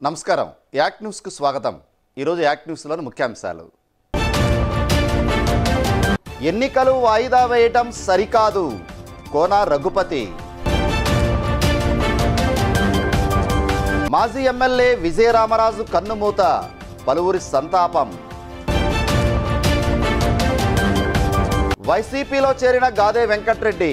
నమస్కారం యాక్ట్ న్యూస్కు స్వాగతం ఈరోజు యాక్ట్ న్యూస్లోని ముఖ్యాంశాలు ఎన్నికలు వాయిదా వేయటం సరికాదు కోన రఘుపతి మాజీ ఎమ్మెల్యే విజయరామరాజు కన్నుమూత పలువురి సంతాపం వైసీపీలో చేరిన గాదే వెంకట్రెడ్డి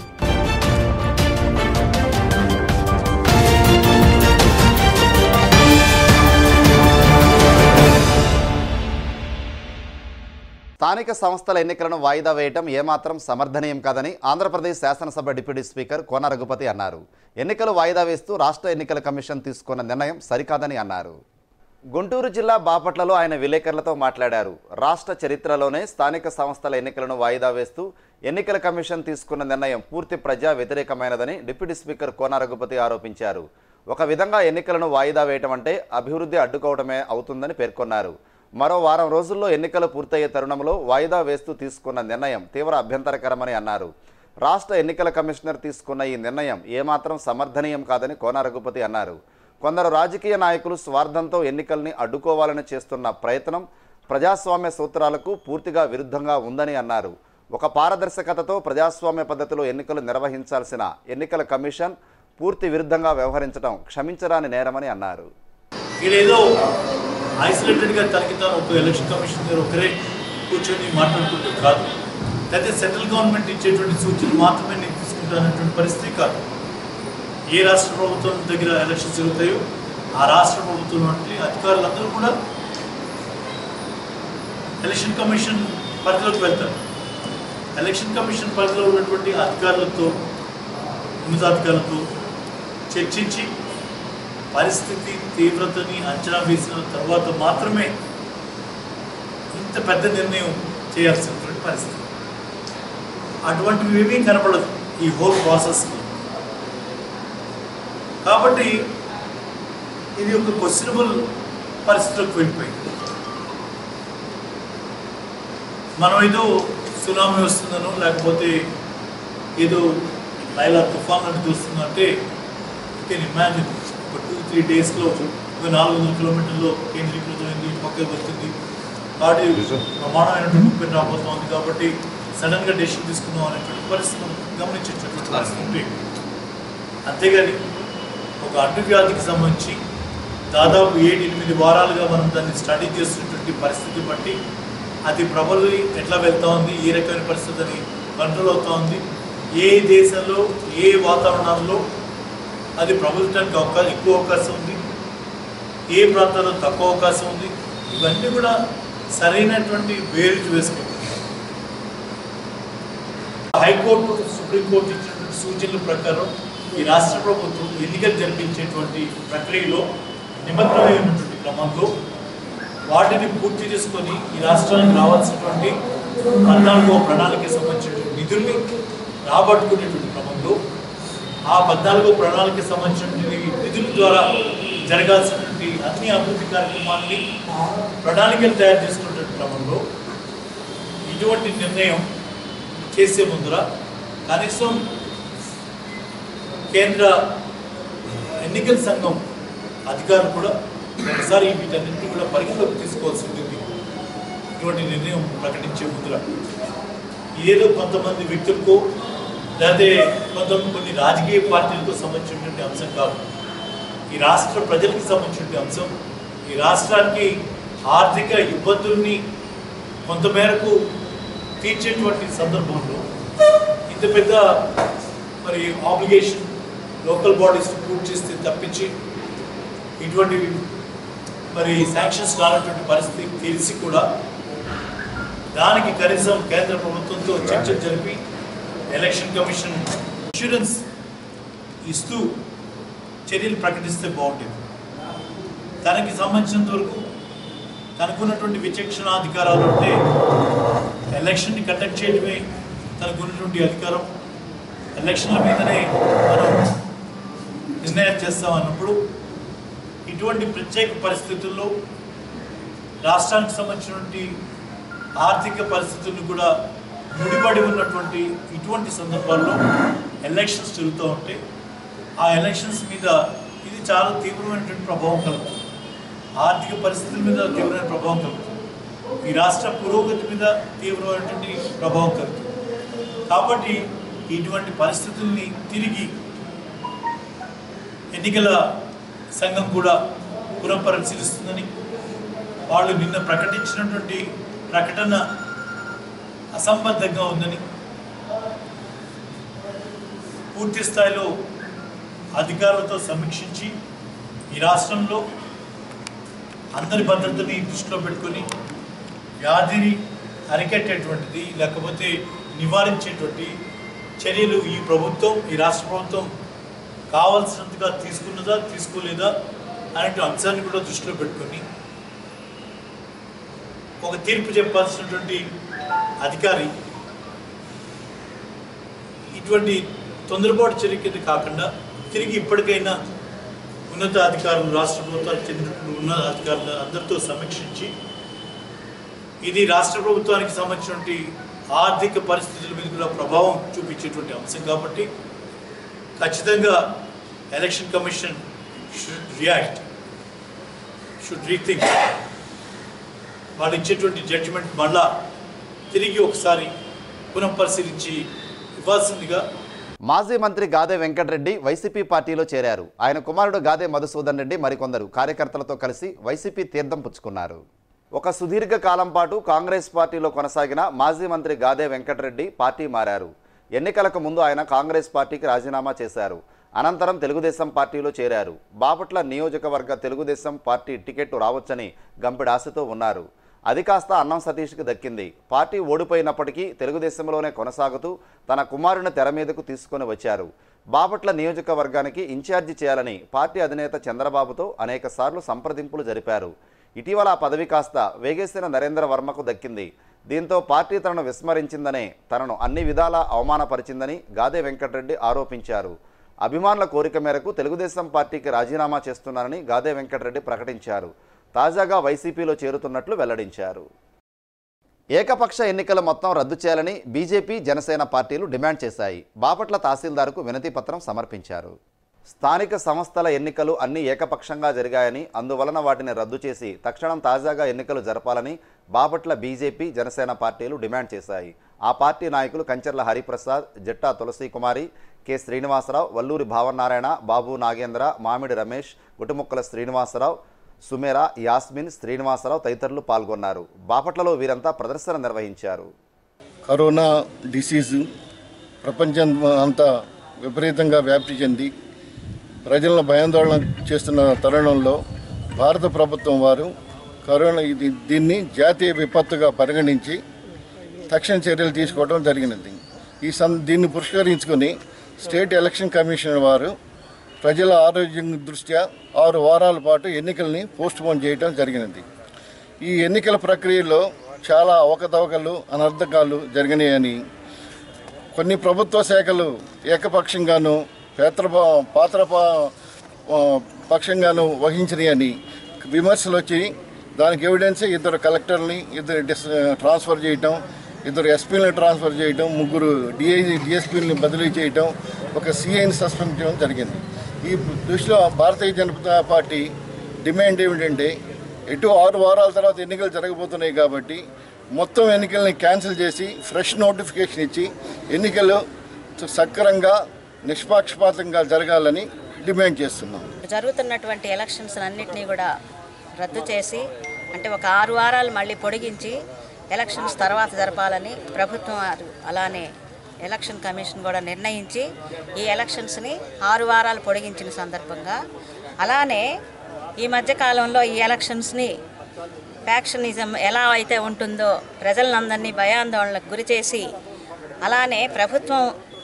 స్థానిక సంస్థల ఎన్నికలను వాయిదా వేయటం ఏమాత్రం సమర్థనీయం కాదని ఆంధ్రప్రదేశ్ శాసనసభ డిప్యూటీ స్పీకర్ కోన రఘుపతి అన్నారు ఎన్నికలు వాయిదా వేస్తూ రాష్ట్ర ఎన్నికల కమిషన్ తీసుకున్న నిర్ణయం సరికాదని అన్నారు గుంటూరు జిల్లా బాపట్లలో ఆయన విలేకరులతో మాట్లాడారు రాష్ట్ర చరిత్రలోనే స్థానిక సంస్థల ఎన్నికలను వాయిదా వేస్తూ ఎన్నికల కమిషన్ తీసుకున్న నిర్ణయం పూర్తి ప్రజా వ్యతిరేకమైనదని డిప్యూటీ స్పీకర్ కోన రఘుపతి ఆరోపించారు ఒక విధంగా ఎన్నికలను వాయిదా వేయటం అంటే అభివృద్ధి అడ్డుకోవడమే అవుతుందని పేర్కొన్నారు మరో వారం రోజుల్లో ఎన్నికలు పూర్తయ్యే తరుణంలో వాయిదా వేస్తూ తీసుకున్న నిర్ణయం తీవ్ర అభ్యంతరకరమని అన్నారు రాష్ట్ర ఎన్నికల కమిషనర్ తీసుకున్న ఈ నిర్ణయం ఏమాత్రం సమర్థనీయం కాదని కోన రఘుపతి అన్నారు కొందరు రాజకీయ నాయకులు స్వార్థంతో ఎన్నికల్ని అడ్డుకోవాలని చేస్తున్న ప్రయత్నం ప్రజాస్వామ్య సూత్రాలకు పూర్తిగా విరుద్ధంగా ఉందని అన్నారు ఒక పారదర్శకతతో ప్రజాస్వామ్య పద్ధతిలో ఎన్నికలు నిర్వహించాల్సిన ఎన్నికల కమిషన్ పూర్తి విరుద్ధంగా వ్యవహరించడం క్షమించరాని నేరమని అన్నారు ఈడేదో ఐసోలేటెడ్గా తనకి తాను ఒక ఎలక్షన్ కమిషన్ దగ్గర ఒకరే కూర్చొని మాట్లాడుకుంటూ కాదు అయితే సెంట్రల్ గవర్నమెంట్ ఇచ్చేటువంటి సూచనలు మాత్రమే నేను తీసుకుంటానటువంటి పరిస్థితి కాదు ఏ రాష్ట్ర ప్రభుత్వం దగ్గర ఎలక్షన్స్ జరుగుతాయో ఆ రాష్ట్ర ప్రభుత్వం వంటి అధికారులందరూ కూడా ఎలక్షన్ కమిషన్ పరిధిలోకి వెళ్తారు ఎలక్షన్ కమిషన్ పరిధిలో ఉన్నటువంటి అధికారులతో ఉన్నతాధికారులతో చర్చించి పరిస్థితి తీవ్రతని అంచనా వేసిన తర్వాత మాత్రమే ఇంత పెద్ద నిర్ణయం చేయాల్సినటువంటి పరిస్థితి అటువంటివి ఏమీ కనపడదు ఈ హోల్ ప్రాసెస్లో కాబట్టి ఇది ఒక క్వశ్చనబుల్ పరిస్థితిలోకి వెళ్ళిపోయింది మనం ఏదో సునామీ వస్తుందనో లేకపోతే ఏదో లైలా తుఫాన్ అని చూస్తుందంటే కెన్ ఇమాజిన్ ఒక టూ త్రీ డేస్లో ఒక నాలుగు వందల కిలోమీటర్లో కేంద్రీకృతమైంది పక్కకు వస్తుంది కాబట్టి ప్రమాణమైనటువంటి ముప్పై రాబోతోంది కాబట్టి సడన్గా డెసిషన్ తీసుకుందాం అనేటువంటి పరిస్థితి మనం గమనించేటటువంటి పరిస్థితి ఉంటుంది అంతేగాని ఒక అంటువ్యాధికి సంబంధించి దాదాపు ఏడు ఎనిమిది వారాలుగా మనం దాన్ని స్టడీ చేస్తున్నటువంటి పరిస్థితి బట్టి అది ప్రబలి ఎట్లా వెళ్తా ఉంది ఏ రకమైన పరిస్థితి అని కంట్రోల్ అవుతా ఉంది ఏ దేశంలో ఏ వాతావరణాల్లో అది ప్రబలించడానికి అవకాశం ఎక్కువ అవకాశం ఉంది ఏ ప్రాంతాల్లో తక్కువ అవకాశం ఉంది ఇవన్నీ కూడా సరైనటువంటి వేరు వేసుకుంటుంది హైకోర్టు సుప్రీంకోర్టు ఇచ్చినటువంటి సూచనల ప్రకారం ఈ రాష్ట్ర ప్రభుత్వం ఎన్నికలు జరిపించేటువంటి ప్రక్రియలో నిమగ్నమై ఉన్నటువంటి క్రమంలో వాటిని పూర్తి చేసుకొని ఈ రాష్ట్రానికి రావాల్సినటువంటి పద్నాలుగో ప్రణాళికకి సంబంధించినటువంటి నిధుల్ని రాబట్టుకునేటువంటి క్రమంలో ఆ పద్నాలుగో ప్రణాళికకి సంబంధించినటువంటి నిధుల ద్వారా జరగాల్సినటువంటి అన్ని అభివృద్ధి కార్యక్రమాలని ప్రణాళికలు తయారు చేసుకునే క్రమంలో ఇటువంటి నిర్ణయం చేసే ముందర కనీసం కేంద్ర ఎన్నికల సంఘం అధికారులు కూడా ఒకసారి వీటన్నింటినీ కూడా పరిగణలోకి తీసుకోవాల్సి ఉంటుంది ఇటువంటి నిర్ణయం ప్రకటించే ముందర ఏదో కొంతమంది వ్యక్తులకు లేకపోతే కొంత కొన్ని రాజకీయ పార్టీలకు సంబంధించినటువంటి అంశం కాదు ఈ రాష్ట్ర ప్రజలకు సంబంధించినటువంటి అంశం ఈ రాష్ట్రానికి ఆర్థిక ఇబ్బందుల్ని కొంతమేరకు తీర్చేటువంటి సందర్భంలో ఇంత పెద్ద మరి ఆబ్లిగేషన్ లోకల్ బాడీస్ పూర్తి చేస్తే తప్పించి ఇటువంటి మరి శాంక్షన్స్ రానటువంటి పరిస్థితి తెలిసి కూడా దానికి కనీసం కేంద్ర ప్రభుత్వంతో చర్చలు జరిపి ఎలక్షన్ కమిషన్ ఇన్సూరెన్స్ ఇస్తూ చర్యలు ప్రకటిస్తే బాగుంటుంది తనకి సంబంధించినంత వరకు తనకున్నటువంటి విచక్షణ అధికారాలు ఉంటే ఎలక్షన్ని కండక్ట్ చేయడమే తనకున్నటువంటి అధికారం ఎలక్షన్ల మీదనే మనం నిర్ణయం చేస్తామన్నప్పుడు ఇటువంటి ప్రత్యేక పరిస్థితుల్లో రాష్ట్రానికి సంబంధించినటువంటి ఆర్థిక పరిస్థితులను కూడా ముడిపడి ఉన్నటువంటి ఇటువంటి సందర్భాల్లో ఎలక్షన్స్ జరుగుతూ ఉంటే ఆ ఎలక్షన్స్ మీద ఇది చాలా తీవ్రమైనటువంటి ప్రభావం కలుగుతుంది ఆర్థిక పరిస్థితుల మీద తీవ్రమైన ప్రభావం కలుగుతుంది ఈ రాష్ట్ర పురోగతి మీద తీవ్రమైనటువంటి ప్రభావం కలుగుతుంది కాబట్టి ఇటువంటి పరిస్థితుల్ని తిరిగి ఎన్నికల సంఘం కూడా పునఃపరిశీలిస్తుందని వాళ్ళు నిన్న ప్రకటించినటువంటి ప్రకటన అసంబద్ధంగా ఉందని పూర్తి స్థాయిలో అధికారులతో సమీక్షించి ఈ రాష్ట్రంలో అందరి భద్రతని దృష్టిలో పెట్టుకొని వ్యాధిని అరికట్టేటువంటిది లేకపోతే నివారించేటువంటి చర్యలు ఈ ప్రభుత్వం ఈ రాష్ట్ర ప్రభుత్వం కావాల్సినంతగా తీసుకున్నదా తీసుకోలేదా అనే అంశాన్ని కూడా దృష్టిలో పెట్టుకొని ఒక తీర్పు చెప్పాల్సినటువంటి అధికారి ఇటువంటి తొందరపాటు చర్య కింద కాకుండా తిరిగి ఇప్పటికైనా ఉన్నత అధికారులు రాష్ట్ర ప్రభుత్వానికి చెందినటువంటి ఉన్నత అధికారులు అందరితో సమీక్షించి ఇది రాష్ట్ర ప్రభుత్వానికి సంబంధించినటువంటి ఆర్థిక పరిస్థితుల మీద కూడా ప్రభావం చూపించేటువంటి అంశం కాబట్టి ఖచ్చితంగా election commission should react should rethink వాళ్ళు ఇచ్చేటువంటి జడ్జిమెంట్ మళ్ళా తిరిగి ఒకసారి పునఃపరిశీలించి ఇవ్వాల్సిందిగా మాజీ మంత్రి గాదే వెంకటరెడ్డి వైసీపీ పార్టీలో చేరారు ఆయన కుమారుడు గాదే మధుసూదన్ రెడ్డి మరికొందరు కార్యకర్తలతో కలిసి వైసీపీ తీర్థం పుచ్చుకున్నారు ఒక సుదీర్ఘ కాలం పాటు కాంగ్రెస్ పార్టీలో కొనసాగిన మాజీ మంత్రి గాదే వెంకటరెడ్డి పార్టీ మారారు ఎన్నికలకు ముందు ఆయన కాంగ్రెస్ పార్టీకి రాజీనామా చేశారు అనంతరం తెలుగుదేశం పార్టీలో చేరారు బాపట్ల నియోజకవర్గ తెలుగుదేశం పార్టీ టికెట్ రావచ్చని గంపెడి ఆశతో ఉన్నారు అది కాస్త అన్నం సతీష్కి దక్కింది పార్టీ ఓడిపోయినప్పటికీ తెలుగుదేశంలోనే కొనసాగుతూ తన కుమారుని తెర మీదకు తీసుకొని వచ్చారు బాపట్ల నియోజకవర్గానికి ఇన్ఛార్జి చేయాలని పార్టీ అధినేత చంద్రబాబుతో అనేకసార్లు సంప్రదింపులు జరిపారు ఇటీవల ఆ పదవి కాస్త వేగేసిన నరేంద్ర వర్మకు దక్కింది దీంతో పార్టీ తనను విస్మరించిందనే తనను అన్ని విధాలా అవమానపరిచిందని గాదే వెంకటరెడ్డి ఆరోపించారు అభిమానుల కోరిక మేరకు తెలుగుదేశం పార్టీకి రాజీనామా చేస్తున్నానని గాదే వెంకటరెడ్డి ప్రకటించారు తాజాగా వైసీపీలో చేరుతున్నట్లు వెల్లడించారు ఏకపక్ష ఎన్నికలు మొత్తం రద్దు చేయాలని బీజేపీ జనసేన పార్టీలు డిమాండ్ చేశాయి బాపట్ల తహసీల్దార్కు వినతి పత్రం సమర్పించారు స్థానిక సంస్థల ఎన్నికలు అన్ని ఏకపక్షంగా జరిగాయని అందువలన వాటిని రద్దు చేసి తక్షణం తాజాగా ఎన్నికలు జరపాలని బాపట్ల బీజేపీ జనసేన పార్టీలు డిమాండ్ చేశాయి ఆ పార్టీ నాయకులు కంచర్ల హరిప్రసాద్ జట్టా తులసి కుమారి కె శ్రీనివాసరావు వల్లూరి భావనారాయణ బాబు నాగేంద్ర మామిడి రమేష్ గుటుముక్కల శ్రీనివాసరావు సుమేరా యాస్మిన్ శ్రీనివాసరావు తదితరులు పాల్గొన్నారు బాపట్లలో వీరంతా ప్రదర్శన నిర్వహించారు కరోనా డిసీజు ప్రపంచం అంతా విపరీతంగా వ్యాప్తి చెంది ప్రజలను భయాందోళన చేస్తున్న తరుణంలో భారత ప్రభుత్వం వారు కరోనా ఇది దీన్ని జాతీయ విపత్తుగా పరిగణించి తక్షణ చర్యలు తీసుకోవడం జరిగినది ఈ సం దీన్ని పురస్కరించుకొని స్టేట్ ఎలక్షన్ కమిషన్ వారు ప్రజల ఆరోగ్యం దృష్ట్యా ఆరు వారాల పాటు ఎన్నికల్ని పోస్ట్ పోన్ చేయడం జరిగినది ఈ ఎన్నికల ప్రక్రియలో చాలా అవకతవకలు అనర్థకాలు జరిగినాయని కొన్ని ప్రభుత్వ శాఖలు ఏకపక్షంగాను పేత్ర పాత్ర ప- ఆ, పక్షంగాను వహించినాయని విమర్శలు వచ్చి దానికి ఎవిడెన్స్ ఇద్దరు కలెక్టర్ని ఇద్దరు డిస్ ట్రాన్స్ఫర్ చేయటం ఇద్దరు ఎస్పీలను ట్రాన్స్ఫర్ చేయటం ముగ్గురు డిఐ డిఎస్పీలని బదిలీ చేయటం ఒక సిఐని సస్పెండ్ చేయడం జరిగింది ఈ దృష్టిలో భారతీయ జనతా పార్టీ డిమాండ్ ఏమిటంటే ఎటు ఆరు వారాల తర్వాత ఎన్నికలు జరగబోతున్నాయి కాబట్టి మొత్తం ఎన్నికల్ని క్యాన్సిల్ చేసి ఫ్రెష్ నోటిఫికేషన్ ఇచ్చి ఎన్నికలు సక్రంగా నిష్పాక్షపాతంగా జరగాలని డిమాండ్ చేస్తున్నాం జరుగుతున్నటువంటి ఎలక్షన్స్ అన్నింటినీ కూడా రద్దు చేసి అంటే ఒక ఆరు వారాలు మళ్ళీ పొడిగించి ఎలక్షన్స్ తర్వాత జరపాలని ప్రభుత్వం వారు అలానే ఎలక్షన్ కమిషన్ కూడా నిర్ణయించి ఈ ఎలక్షన్స్ని ఆరు వారాలు పొడిగించిన సందర్భంగా అలానే ఈ మధ్యకాలంలో ఈ ఎలక్షన్స్ని ఫ్యాక్షనిజం ఎలా అయితే ఉంటుందో ప్రజలందరినీ భయాందోళనకు గురి చేసి అలానే ప్రభుత్వం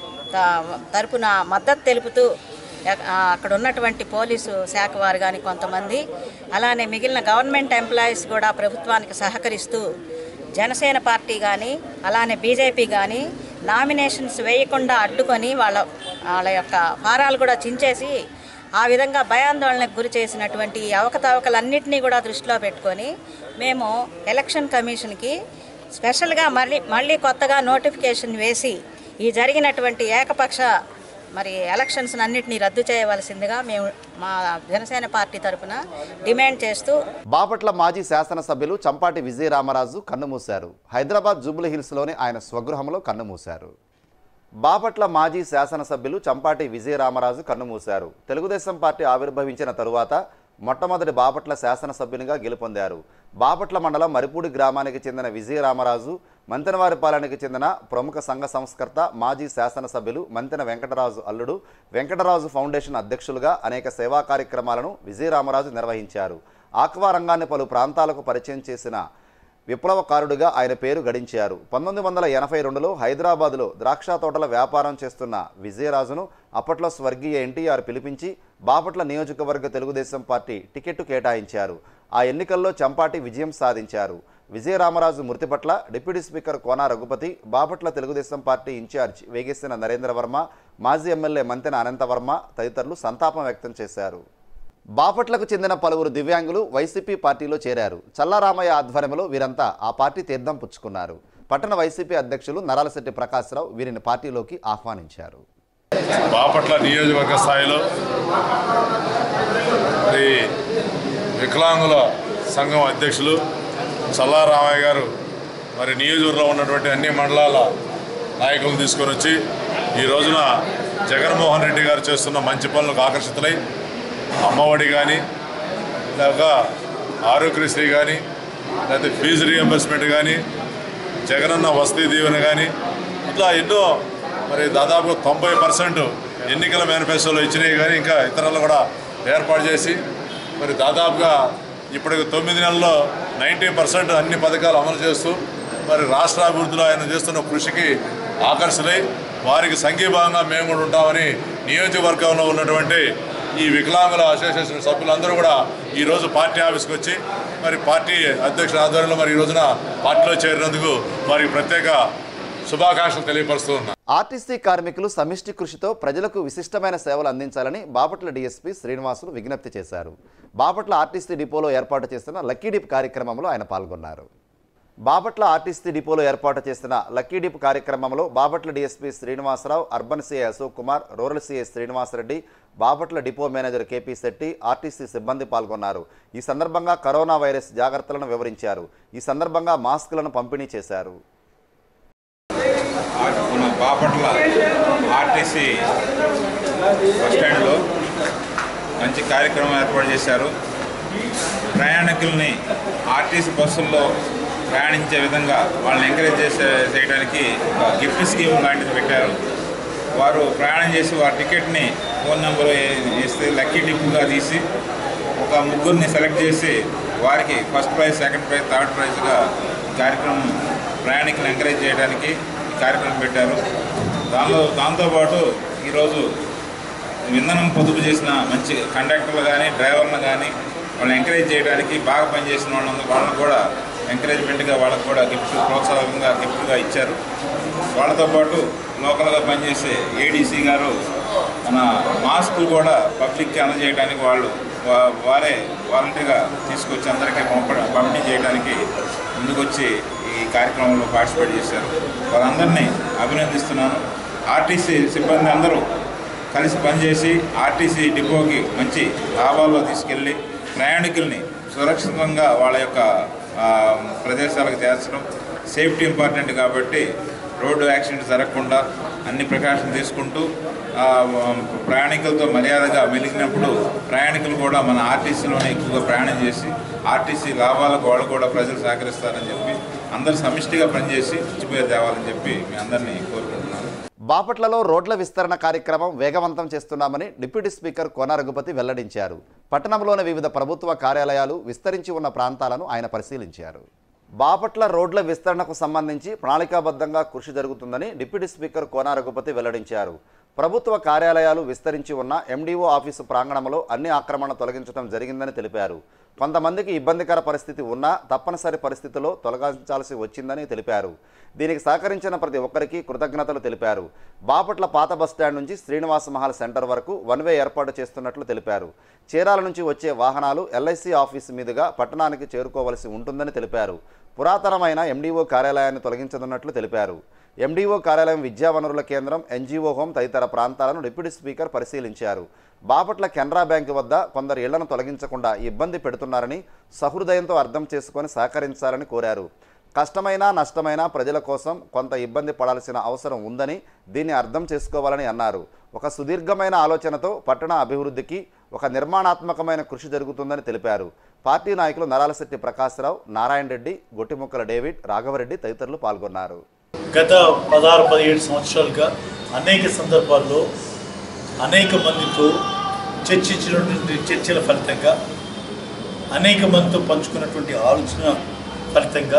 త- తరపున మద్దతు తెలుపుతూ ఎ- ఆ, అక్కడ ఉన్నటువంటి పోలీసు శాఖ వారు కానీ కొంతమంది అలానే మిగిలిన గవర్నమెంట్ ఎంప్లాయీస్ కూడా ప్రభుత్వానికి సహకరిస్తూ జనసేన పార్టీ కానీ అలానే బీజేపీ కానీ నామినేషన్స్ వేయకుండా అడ్డుకొని వాళ్ళ వాళ్ళ యొక్క ఫారాలు కూడా చించేసి ఆ విధంగా భయాందోళనకు గురి చేసినటువంటి ఈ అవకతవకలన్నింటినీ కూడా దృష్టిలో పెట్టుకొని మేము ఎలక్షన్ కమిషన్కి స్పెషల్గా మళ్ళీ మళ్ళీ కొత్తగా నోటిఫికేషన్ వేసి ఈ జరిగినటువంటి ఏకపక్ష మరి ఎలక్షన్స్ అన్నిటినీ రద్దు చేయవలసిందిగా మేము మా జనసేన పార్టీ తరఫున డిమాండ్ చేస్తూ బాపట్ల మాజీ శాసనసభ్యులు చంపాటి విజయరామరాజు కన్నుమూశారు హైదరాబాద్ జూబ్లీ హిల్స్లోని ఆయన స్వగృహంలో కన్నుమూశారు బాపట్ల మాజీ శాసనసభ్యులు చంపాటి విజయరామరాజు కన్నుమూశారు తెలుగుదేశం పార్టీ ఆవిర్భవించిన తరువాత మొట్టమొదటి బాపట్ల శాసనసభ్యునిగా గెలుపొందారు బాపట్ల మండలం మరిపూడి గ్రామానికి చెందిన విజయరామరాజు మంతెనవారిపాలెనికి చెందిన ప్రముఖ సంఘ సంస్కర్త మాజీ శాసనసభ్యులు మంతెన వెంకటరాజు అల్లుడు వెంకటరాజు ఫౌండేషన్ అధ్యక్షులుగా అనేక సేవా కార్యక్రమాలను విజయరామరాజు నిర్వహించారు ఆక్వా రంగాన్ని పలు ప్రాంతాలకు పరిచయం చేసిన విప్లవకారుడిగా ఆయన పేరు గడించారు పంతొమ్మిది వందల ఎనభై రెండులో హైదరాబాదులో ద్రాక్ష తోటల వ్యాపారం చేస్తున్న విజయరాజును అప్పట్లో స్వర్గీయ ఎన్టీఆర్ పిలిపించి బాపట్ల నియోజకవర్గ తెలుగుదేశం పార్టీ టికెట్టు కేటాయించారు ఆ ఎన్నికల్లో చంపాటి విజయం సాధించారు విజయరామరాజు మృతి పట్ల deputy speaker Kona Raghupathi Bapatla Telugu Desam party incharge Vegesina Narendra Varma మాజీ ఎమ్మెల్యే మంతెన అనంతవర్మ తదితరులు సంతాపం వ్యక్తం చేశారు బాపట్లకు చెందిన పలువురు దివ్యాంగులు వైసీపీ పార్టీలో చేరారు చల్లారామయ్య ఆధ్వర్యంలో వీరంతా ఆ పార్టీ తీర్థం పుచ్చుకున్నారు పట్టణ వైసీపీ అధ్యక్షులు నరాలశెట్టి ప్రకాశ్రావు వీరిని పార్టీలోకి ఆహ్వానించారు బాపట్ల నియోజకవర్గ స్థాయిలో మరి వికలాంగుల సంఘం అధ్యక్షులు చల్లారామయ్య గారు మరి నియోజకవర్గంలో ఉన్నటువంటి అన్ని మండలాల నాయకులను తీసుకొని వచ్చి ఈ రోజున జగన్మోహన్ రెడ్డి గారు చేస్తున్న మంచి పనులకు ఆకర్షితులై అమ్మఒడి కానీ లేక ఆరోగ్యశ్రీ కానీ లేకపోతే ఫీజు రియంబర్స్మెంట్ కానీ జగనన్న వసతి దీవెన కానీ ఇట్లా ఎన్నో మరి దాదాపు తొంభై పర్సెంట్ ఎన్నికల మేనిఫెస్టోలో ఇచ్చినాయి కానీ ఇంకా ఇతరులు కూడా ఏర్పాటు చేసి మరి దాదాపుగా ఇప్పటికి తొమ్మిది నెలల్లో నైంటీ పర్సెంట్ అన్ని పథకాలు అమలు చేస్తూ మరి రాష్ట్ర అభివృద్ధిలో ఆయన చేస్తున్న కృషికి ఆకర్షులై వారికి సంఘీభాగంగా మేము కూడా ఉంటామని నియోజకవర్గంలో ఉన్నటువంటి ఈ వికలాంగుల అసోసియేషన్ సభ్యులందరూ కూడా ఈరోజు పార్టీ ఆఫీస్కి వచ్చి మరి పార్టీ అధ్యక్షుల ఆధ్వర్యంలో మరి ఈ రోజున పార్టీలో చేరినందుకు వారికి ప్రత్యేక శుభాకాంక్షలు తెలియపరుస్తూ ఉన్నా ఆర్టీసీ కార్మికులు సమిష్టి కృషితో ప్రజలకు విశిష్టమైన సేవలు అందించాలని బాపట్ల డీఎస్పీ శ్రీనివాసులు విజ్ఞప్తి చేశారు బాపట్ల ఆర్టీసీ డిపోలో ఏర్పాటు చేస్తున్న లక్కీ డిప్ కార్యక్రమంలో ఆయన పాల్గొన్నారు బాపట్ల ఆర్టీసీ డిపోలో ఏర్పాటు చేసిన లక్కీ డిప్ కార్యక్రమంలో Bapatla DSP Srinivasarao urban CI Ashok Kumar rural CI Srinivasareddy Bapatla depot manager KP Shetty RTC సిబ్బంది పాల్గొన్నారు ఈ సందర్భంగా కరోనా వైరస్ జాగ్రత్తలను వివరించారు ఈ సందర్భంగా మాస్కులను పంపిణీ చేశారు మన బాపట్ల ఆర్టీసీ బస్టాండ్లో మంచి కార్యక్రమం ఏర్పాటు చేశారు ప్రయాణికుల్ని ఆర్టీసీ బస్సుల్లో ప్రయాణించే విధంగా వాళ్ళని ఎంకరేజ్ చేసే చేయడానికి ఒక గిఫ్ట్ స్కీమ్ లాంటిది పెట్టారు వారు ప్రయాణం చేసి వారి టికెట్ని ఫోన్ నెంబర్ ఇస్తే లక్కీ టిప్గా తీసి ఒక ముగ్గురిని సెలెక్ట్ చేసి వారికి first prize second prize third ప్రైజ్గా ఈ కార్యక్రమం ప్రయాణికులను ఎంకరేజ్ చేయడానికి ఈ కార్యక్రమం పెట్టారు దానిలో దాంతోపాటు ఈరోజు ఇంధనం పొదుపు చేసిన మంచి కండక్టర్లు కానీ డ్రైవర్లు కానీ వాళ్ళని ఎంకరేజ్ చేయడానికి బాగా పనిచేసిన వాళ్ళందరూ వాళ్ళని కూడా ఎంకరేజ్మెంట్గా వాళ్ళకు కూడా గిఫ్ట్ ప్రోత్సాహంగా గిఫ్ట్గా ఇచ్చారు వాళ్ళతో పాటు లోకల్గా పనిచేసే ఏడీసీ గారు మన మాస్కులు కూడా పబ్లిక్కి అందజేయడానికి వాళ్ళు వా- వారే వాలంటీర్గా తీసుకొచ్చి అందరికీ పంపడం పంపిణీ చేయడానికి ముందుకొచ్చి ఈ కార్యక్రమంలో పార్టిసిపేట్ చేశారు వారందరినీ అభినందిస్తున్నాను ఆర్టీసీ సిబ్బంది అందరూ కలిసి పనిచేసి ఆర్టీసీ డిపోకి మంచి లాభాల్లో తీసుకెళ్ళి ప్రయాణికుల్ని సురక్షితంగా వాళ్ళ యొక్క ఆ, ప్రదేశాలకు చేర్చడం సేఫ్టీ ఇంపార్టెంట్ కాబట్టి రోడ్డు యాక్సిడెంట్ జరగకుండా అన్ని ప్రికాషన్ తీసుకుంటూ ఆ, ప్రయాణికులతో మర్యాదగా మెలిగినప్పుడు ప్రయాణికులు కూడా మన ఆర్టీసీలోనే ఎక్కువగా ప్రయాణం చేసి ఆర్టీసీ లాభాలకు వాళ్ళు కూడా ప్రజలు సహకరిస్తారని చెప్పి అందరు సమిష్టిగా పనిచేసి ఇచ్చిపోయే తేవాలని చెప్పి మీ అందరినీ కోరుకుంటున్నాను బాపట్లలో రోడ్ల విస్తరణ కార్యక్రమం వేగవంతం చేస్తున్నామని డిప్యూటీ స్పీకర్ కోన రఘుపతి వెల్లడించారు పట్టణంలోని వివిధ ప్రభుత్వ కార్యాలయాలు విస్తరించి ఉన్న ప్రాంతాలను ఆయన పరిశీలించారు బాపట్ల రోడ్ల విస్తరణకు సంబంధించి ప్రణాళికాబద్ధంగా కృషి జరుగుతుందని డిప్యూటీ స్పీకర్ కోన రఘుపతి వెల్లడించారు ప్రభుత్వ కార్యాలయాలు విస్తరించి ఉన్న ఎండీఓ ఆఫీసు ప్రాంగణంలో అన్ని ఆక్రమణ తొలగించడం జరిగిందని తెలిపారు కొంతమందికి ఇబ్బందికర పరిస్థితి ఉన్నా తప్పనిసరి పరిస్థితిలో తొలగించాల్సి వచ్చిందని తెలిపారు దీనికి సహకరించిన ప్రతి ఒక్కరికి కృతజ్ఞతలు తెలిపారు బాపట్ల పాత బస్టాండ్ నుంచి శ్రీనివాస మహల్ సెంటర్ వరకు వన్ వే ఏర్పాటు చేస్తున్నట్లు తెలిపారు చీరాల నుంచి వచ్చే వాహనాలు ఎల్ఐసి ఆఫీసు మీదుగా పట్టణానికి చేరుకోవలసి ఉంటుందని తెలిపారు పురాతనమైన ఎండీఓ కార్యాలయాన్ని తొలగించనున్నట్లు తెలిపారు ఎండీఓ కార్యాలయం విద్యా వనరుల కేంద్రం ఎన్జీఓ హోం తదితర ప్రాంతాలను డిప్యూటీ స్పీకర్ పరిశీలించారు బాపట్ల కెనరా బ్యాంకు వద్ద కొందరు ఇళ్లను తొలగించకుండా ఇబ్బంది పెడుతున్నారని సహృదయంతో అర్థం చేసుకొని సహకరించాలని కోరారు కష్టమైనా నష్టమైనా ప్రజల కోసం కొంత ఇబ్బంది పడాల్సిన అవసరం ఉందని దీన్ని అర్థం చేసుకోవాలని అన్నారు ఒక సుదీర్ఘమైన ఆలోచనతో పట్టణ అభివృద్ధికి ఒక నిర్మాణాత్మకమైన కృషి జరుగుతుందని తెలిపారు పార్టీ నాయకులు నరాలశెట్టి ప్రకాశ్రావు నారాయణ రెడ్డి గొట్టిముక్కల డేవిడ్ రాఘవరెడ్డి తదితరులు పాల్గొన్నారు గత పదహారు పదిహేడు సంవత్సరాలుగా అనేక సందర్భాల్లో అనేక మందితో చర్చించినటువంటి చర్చల ఫలితంగా అనేక మందితో పంచుకున్నటువంటి ఆలోచన ఫలితంగా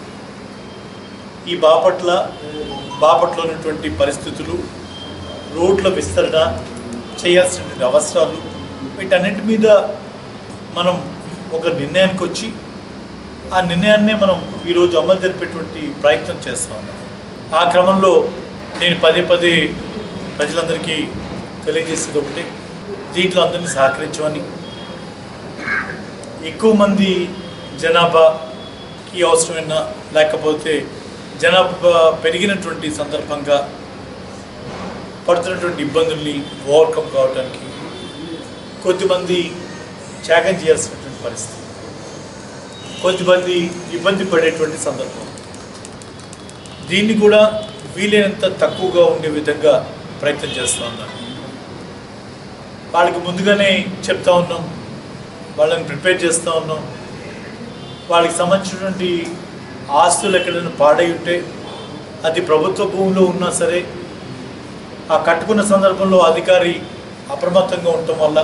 ఈ బాపట్ల బాపట్లో ఉన్నటువంటి పరిస్థితులు రోడ్ల విస్తరణ చేయాల్సినటువంటి అవసరాలు వీటన్నిటి మీద మనం ఒక నిర్ణయానికి వచ్చి ఆ నిర్ణయాన్నే మనం ఈరోజు అమలు జరిపేటువంటి ప్రయత్నం చేస్తా ఉన్నాం ఆ క్రమంలో నేను పదే పదే ప్రజలందరికీ తెలియజేసేది ఒకటి దీంట్లో అందరినీ సహకరించమని ఎక్కువ మంది జనాభాకి అవసరమైన లేకపోతే జనాభా పెరిగినటువంటి సందర్భంగా పడుతున్నటువంటి ఇబ్బందుల్ని ఓవర్కమ్ కావడానికి కొద్దిమంది త్యాగం చేయాల్సినటువంటి పరిస్థితి కొద్దిమంది ఇబ్బంది పడేటువంటి సందర్భం దీన్ని కూడా వీలైనంత తక్కువగా ఉండే విధంగా ప్రయత్నం చేస్తూ ఉన్నాను వాళ్ళకి ముందుగానే చెప్తా ఉన్నాం వాళ్ళని ప్రిపేర్ చేస్తూ ఉన్నాం వాళ్ళకి సంబంధించినటువంటి ఆస్తులు ఎక్కడైనా పాడై ఉంటే అది ప్రభుత్వ భూమిలో ఉన్నా సరే ఆ కట్టుకున్న సందర్భంలో అధికారి అప్రమత్తంగా ఉండటం వల్ల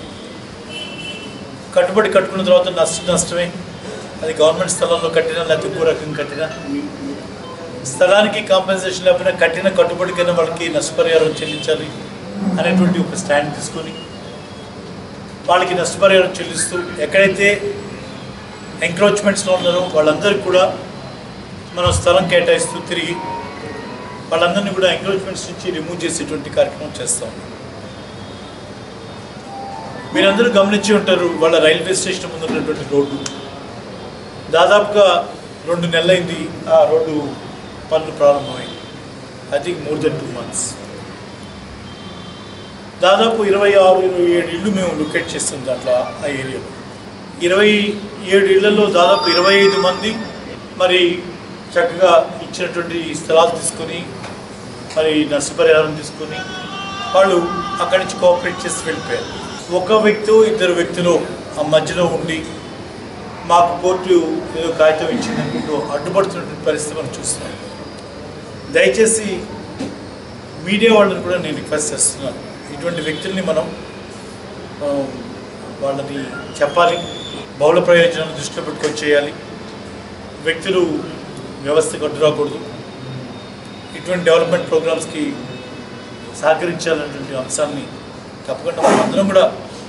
కట్టుబడి కట్టుకున్న తర్వాత నష్టం నష్టమే అది గవర్నమెంట్ స్థలంలో కట్టినా లేకపోతే ఇంకో రకంగా కట్టినా స్థలానికి కాంపెన్సేషన్ లేకపోయినా కట్టిన కట్టుబడికైనా వాళ్ళకి నష్టపరిహారం చెల్లించాలి అనేటువంటి ఒక స్టాండ్ తీసుకొని వాళ్ళకి నష్టపరిహారం చెల్లిస్తూ ఎక్కడైతే ఎంక్రోచ్మెంట్స్లో ఉన్నారో వాళ్ళందరికీ కూడా మనం స్థలం కేటాయిస్తూ తిరిగి వాళ్ళందరినీ కూడా ఎంక్రోచ్మెంట్స్ నుంచి రిమూవ్ చేసేటువంటి కార్యక్రమం చేస్తాం మీరందరూ గమనించి ఉంటారు వాళ్ళ రైల్వే స్టేషన్ ముందు ఉన్నటువంటి రోడ్డు దాదాపుగా రెండు నెలలైంది ఆ రోడ్డు పనులు ప్రారంభమై I think more than two months దాదాపు ఇరవై ఆరు ఇరవై ఏడు ఇళ్ళు మేము లొకేట్ చేస్తాం దాంట్లో ఆ ఏరియాలో ఇరవై ఏడు ఇళ్లలో దాదాపు ఇరవై ఐదు మంది మరి చక్కగా ఇచ్చినటువంటి స్థలాలు తీసుకొని మరి నష్టపరిహారం తీసుకొని వాళ్ళు అక్కడి నుంచి కోఆపరేట్ చేసి వెళ్ళిపోయారు ఒక వ్యక్తి ఇద్దరు వ్యక్తులు ఆ మధ్యలో ఉండి మాకు కోర్టు ఏదో కాగితం ఇచ్చింది అనుకుంటూ అడ్డుపడుతున్నటువంటి పరిస్థితి మనం చూస్తున్నాం దయచేసి మీడియా వాళ్ళని కూడా నేను రిక్వెస్ట్ చేస్తున్నాను ఇటువంటి వ్యక్తుల్ని మనం ఆ, వాళ్ళని చెప్పాలి బహుళ ప్రయోజనాలను దృష్టిలో పెట్టుకొని చేయాలి వ్యక్తులు వ్యవస్థకు అడ్డు రాకూడదు ఇటువంటి డెవలప్మెంట్ ప్రోగ్రామ్స్కి సహకరించాలనేటువంటి అంశాన్ని తప్పకుండా మనం అందరం కూడా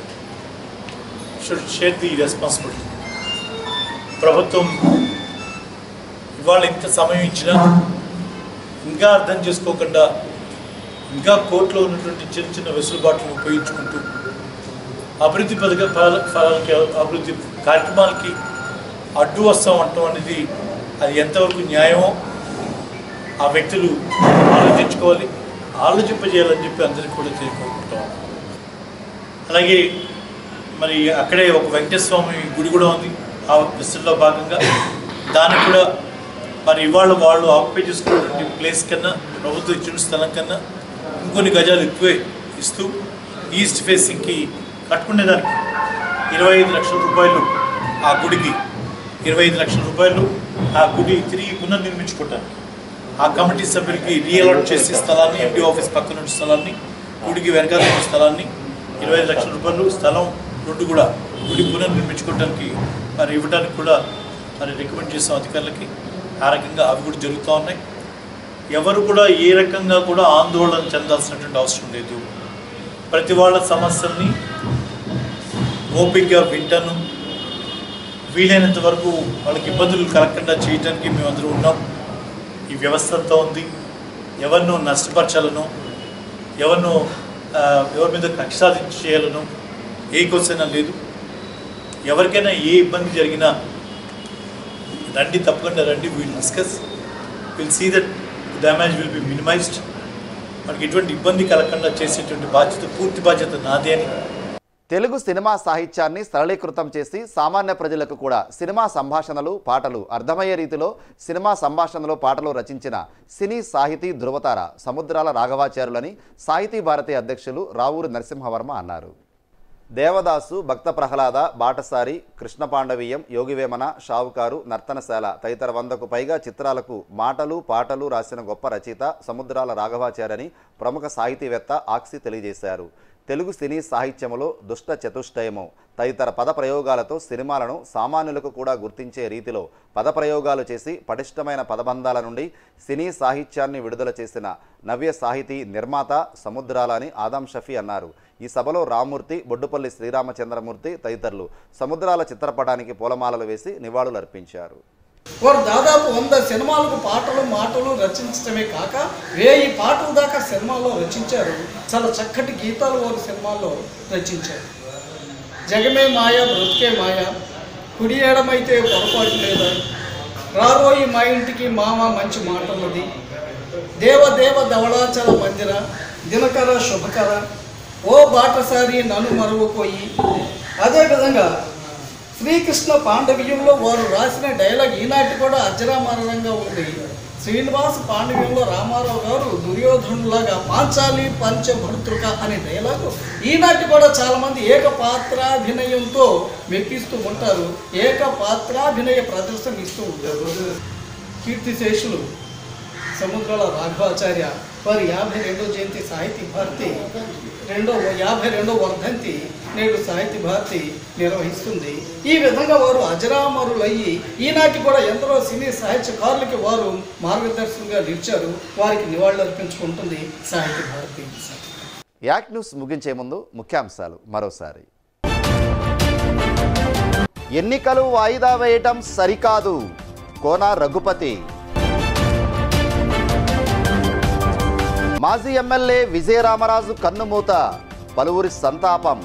షుడ్ షేర్ ది రెస్పాన్సిబిలిటీ ప్రభుత్వం ఇవాళ ఇంత సమయం ఇచ్చినా ఇంకా అర్థం చేసుకోకుండా ఇంకా కోర్టులో ఉన్నటువంటి చిన్న చిన్న వెసులుబాట్లను ఉపయోగించుకుంటూ అభివృద్ధి పథక ఫల- ఫలాలకి అభివృద్ధి కార్యక్రమాలకి అడ్డు వస్తాం అంటాం అనేది అది ఎంతవరకు న్యాయమో ఆ వ్యక్తులు ఆలోచించుకోవాలి ఆలోచింపజేయాలని చెప్పి అందరికీ కూడా తెలియకోకుంటాం అలాగే మరి అక్కడే ఒక వెంకటేశ్వర స్వామి గుడి కూడా ఉంది ఆ విస్తరణలో భాగంగా దానికి కూడా మరి ఇవాళ వాళ్ళు ఆక్యుపై చేసుకున్నటువంటి ప్లేస్ కన్నా ప్రభుత్వం ఇచ్చిన స్థలం కన్నా ఇంకొన్ని గజాలు ఎక్కువే ఇస్తూ ఈస్ట్ ఫేసింగ్కి కట్టుకునేదానికి ఇరవై ఐదు లక్షల రూపాయలు ఆ గుడికి ఇరవై ఐదు లక్షల రూపాయలు ఆ గుడి తిరిగి పునర్నిర్మించుకోవటానికి ఆ కమిటీ సభ్యులకి రీఅలాట్ చేసి స్థలాన్ని ఎంపీ ఆఫీస్ పక్కన ఉన్న స్థలాన్ని గుడికి వెనకాల ఉన్న స్థలాన్ని ఇరవై ఐదు లక్షల రూపాయలు స్థలం రెండు కూడా గుడి పునర్నిర్మించుకోవడానికి మరి ఇవ్వడానికి కూడా మరి రికమెండ్ చేసాం అధికారులకి ఆ రకంగా అవి కూడా జరుగుతూ ఉన్నాయి ఎవరు కూడా ఏ రకంగా కూడా ఆందోళన చెందాల్సినటువంటి అవసరం లేదు ప్రతి వాళ్ళ సమస్యల్ని ఓపికగా వింటాను వీలైనంత వరకు వాళ్ళకి ఇబ్బందులు కలగకుండా చేయడానికి మేమందరూ ఉన్నాం ఈ వ్యవస్థ అంతా ఉంది ఎవరినో నష్టపరచాలనో ఎవరినో ఆ, ఎవరి మీద కక్ష సాధించి చేయాలనో ఏ క్వశ్చన్ లేదు ఎవరికైనా ఏ ఇబ్బంది జరిగినా రండి తప్పకుండా రండి will discuss will see that damage will be minimised మనకి ఎటువంటి ఇబ్బంది కలగకుండా చేసేటువంటి బాధ్యత పూర్తి బాధ్యత నాదే అని తెలుగు సినిమా సాహిత్యాన్ని సరళీకృతం చేసి సామాన్య ప్రజలకు కూడా సినిమా సంభాషణలు పాటలు అర్థమయ్యే రీతిలో సినిమా సంభాషణలు పాటలు రచించిన సినీ సాహితీ ధృవతార సముద్రాల రాఘవాచార్యులని సాహితీ భారతి అధ్యక్షులు రావూరి నరసింహవర్మ అన్నారు దేవదాసు భక్త ప్రహ్లాద బాటసారి కృష్ణపాండవీయం యోగివేమన షావుకారు నర్తనశాల తదితర వందకు పైగా చిత్రాలకు మాటలు పాటలు రాసిన గొప్ప రచయిత సముద్రాల రాఘవాచార్యని ప్రముఖ సాహితీవేత్త ఆక్సి తెలియజేశారు తెలుగు సినీ సాహిత్యములో దుష్ట చతుష్టయము తదితర పద ప్రయోగాలతో సినిమాలను సామాన్యులకు కూడా గుర్తించే రీతిలో పదప్రయోగాలు చేసి పటిష్టమైన పదబంధాల నుండి సినీ సాహిత్యాన్ని విడుదల చేసిన నవ్య సాహితీ నిర్మాత సముద్రాల అని ఆదాం షఫీ అన్నారు ఈ సభలో రామ్మూర్తి బొడ్డుపల్లి శ్రీరామచంద్రమూర్తి తదితరులు సముద్రాల చిత్రపటానికి పూలమాలలు వేసి నివాళులర్పించారు వారు దాదాపు వంద సినిమాలకు పాటలు మాటలు రచించడమే కాక వేయి పాటలు దాకా సినిమాల్లో రచించారు చాలా చక్కటి గీతాలు వారు సినిమాల్లో రచించారు జగమే మాయ బ్రతుకే మాయ కుడి ఎడమైతే పొరపాటు లేదా రాబోయి మా ఇంటికి మామ మంచి మాటలది దేవ దేవ ధవళాచల మందిర దినకర శుభకర ఓ బాటసారి నన్ను మరువపోయి అదేవిధంగా శ్రీకృష్ణ పాండవ్యంలో వారు రాసిన డైలాగ్ ఈనాటి కూడా అజరామరణంగా ఉంది శ్రీనివాస పాండవ్యంలో రామారావు గారు దుర్యోధనులాగా పాంచాలి పంచభర్తృక అనే డైలాగు ఈనాటి కూడా చాలామంది ఏకపాత్రాభినయంతో మెప్పిస్తూ ఉంటారు ఏకపాత్రాభినయ ప్రదర్శన ఇస్తూ ఉంటారు కీర్తిశేషులు సముద్రాల రాఘవాచార్య వారి యాభై రెండో జయంతి సాహితీ భారతి రెండో యాభై రెండో వర్ధంతి నేడు సాహితీ భారతి నిర్వహిస్తుంది ఈ విధంగా వారు అజరామరులయ్యి ఈనాటి కూడా ఎందరో సినీ సాహిత్యకారులకి వారు మార్గదర్శకంగా నిలిచారు వారికి నివాళులు అర్పించుకుంటుంది సాహితీ భారతి యాక్ న్యూస్ ముగించే ముందు ముఖ్యాంశాలు మరోసారి ఎన్నికలు వాయిదా వేయటం సరికాదు కోన రఘుపతి మాజీ ఎమ్మెల్యే విజయరామరాజు కన్నుమూత పలువురి సంతాపం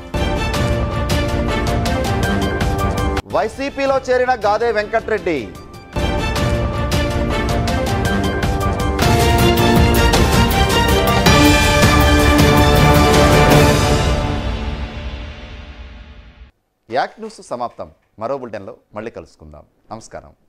వైసీపీలో చేరిన గాదే వెంకట్రెడ్డి యాక్ న్యూస్ సమాప్తం మరో బులెటిన్లో మళ్ళీ కలుసుకుందాం నమస్కారం